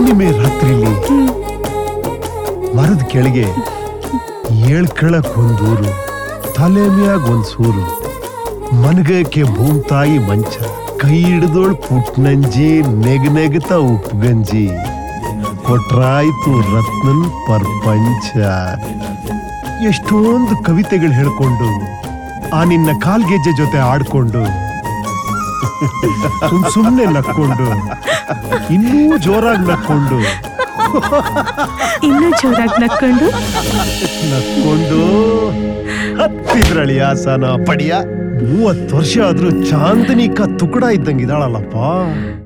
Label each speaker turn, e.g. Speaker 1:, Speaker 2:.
Speaker 1: ಹುಣ್ಣಿಮೆ ರಾತ್ರಿಲಿ ಮರದ ಕೆಳಗೆ ಏಳ್ಕಳಕ್ ಒಂದೂರು ತಲೆ ಮ್ಯಾಗ ಒಂದ್ ಸೂರು ಮನ್ಗಕ್ಕೆ ಭೂಮ್ತಾಯಿ ಮಂಚ ಕೈ ಹಿಡ್ದೋಳ್ ಪುಟ್ನಂಜಿ ನೆಗ್ ನೆಗ್ತ ಉಪ್ಗಂಜಿ ಕೊಟ್ರಾಯ್ತು ರತ್ನನ್ ಪರ್ಪಂಚ ಎಷ್ಟೊಂದು ಕವಿತೆಗಳು ಹೇಳ್ಕೊಂಡು ಆ ನಿನ್ನ ಕಾಲ್ಗೆಜ್ಜೆ ಜೊತೆ ಆಡ್ಕೊಂಡು ಸುಮ್ ಸುಮ್ನೆ ನಕ್ಕೊಂಡು ಇನ್ನೂ ಜೋರಾಗಿ ನಕ್ಕೊಂಡು
Speaker 2: ಇನ್ನೂ ಜೋರಾಗಿ ನಕ್ಕೊಂಡು
Speaker 1: ನಕ್ಕೊಂಡು ಹತ್ತಿದ್ರಳಿ ಆಸನ ಪಡಿಯ ಮೂವತ್ತು ವರ್ಷ ಆದ್ರೂ ಚಾಂದನಿಕ ತುಕಡ ಇದ್ದಂಗಿದಾಳಲ್ಲಪ್ಪ